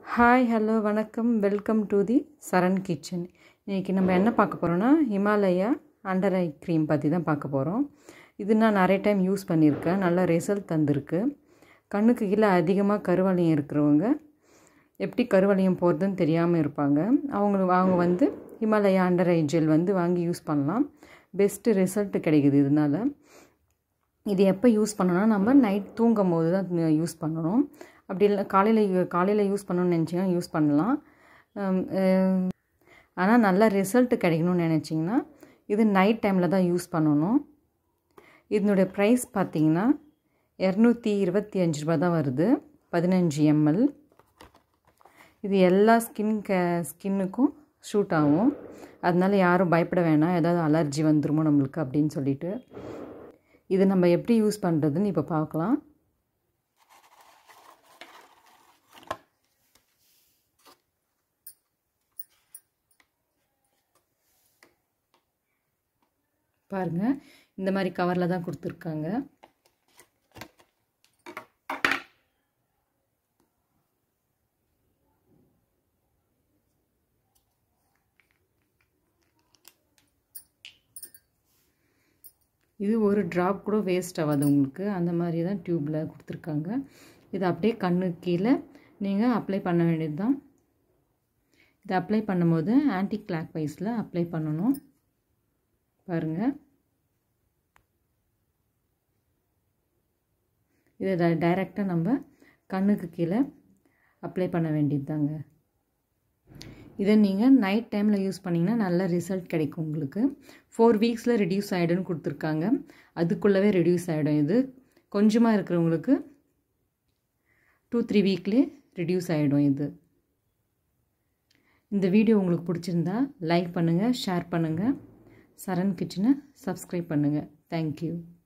hi hello வணக்கம் welcome to the Charan kitchen இன்றைக்கி நம்ம என்ன பார்க்க போகிறோன்னா ஹிமாலயா அண்டர் ஐ க்ரீம் பற்றி தான் பார்க்க போகிறோம் இது நான் நிறைய டைம் யூஸ் பண்ணியிருக்கேன் நல்ல ரிசல்ட் தந்திருக்கு கண்ணுக்கு கீழே அதிகமாக கருவளையம் இருக்கிறவங்க எப்படி கருவளையம் போகிறதுன்னு தெரியாமல் இருப்பாங்க அவங்க அவங்க வந்து ஹிமாலயா அண்டர் ஐ ஜெல் வந்து வாங்கி யூஸ் பண்ணலாம் பெஸ்ட்டு ரிசல்ட் கிடைக்குது இதனால் இது எப்போ யூஸ் பண்ணணும்னா நம்ம நைட் தூங்கும் போது தான் யூஸ் பண்ணணும் அப்படி இல்லை காலையில் காலையில் யூஸ் பண்ணணும்னு நினச்சிங்கன்னா யூஸ் பண்ணலாம் ஆனால் நல்ல ரிசல்ட் கிடைக்கணும்னு நினச்சிங்கன்னா இது நைட் டைமில் தான் யூஸ் பண்ணணும் இதனுடைய ப்ரைஸ் பார்த்திங்கன்னா இரநூத்தி இருபத்தி அஞ்சு ரூபா தான் வருது பதினஞ்சு எம்எல் இது எல்லா ஸ்கின் க ஸ்கின்னுக்கும் ஷூட் ஆகும் அதனால யாரும் பயப்பட வேணாம் ஏதாவது அலர்ஜி வந்துருமோ நம்மளுக்கு அப்படின்னு சொல்லிட்டு இது நம்ம எப்படி யூஸ் பண்ணுறதுன்னு இப்போ பார்க்கலாம் பாருங்கள் இந்த மாதிரி கவரில் தான் கொடுத்துருக்காங்க இது ஒரு ட்ராப் கூட வேஸ்ட் ஆகாது உங்களுக்கு அந்த மாதிரி தான் டியூப்பில் கொடுத்துருக்காங்க இது அப்படியே கண்ணு கீழே நீங்கள் அப்ளை பண்ண வேண்டியது தான் இதை அப்ளை பண்ணும்போது ஆன்டி கிளாக் வைஸில் அப்ளை பண்ணணும் பாருங்கள் இதை டைரெக்டாக நம்ம கண்ணுக்கு கீழே அப்ளை பண்ண வேண்டியது தாங்க இதை நீங்கள் நைட் டைமில் யூஸ் பண்ணிங்கன்னா நல்ல ரிசல்ட் கிடைக்கும் உங்களுக்கு ஃபோர் வீக்ஸில் ரெடியூஸ் ஆகிடும்னு கொடுத்துருக்காங்க அதுக்குள்ளவே ரெடியூஸ் ஆகிடும் இது கொஞ்சமாக இருக்கிறவங்களுக்கு டூ த்ரீ வீக்லேயே ரெடியூஸ் ஆகிடும் இது இந்த வீடியோ உங்களுக்கு பிடிச்சிருந்தா லைக் பண்ணுங்கள் ஷேர் பண்ணுங்கள் சரண் கிச்சனை சப்ஸ்கிரைப் பண்ணுங்கள் தேங்க்யூ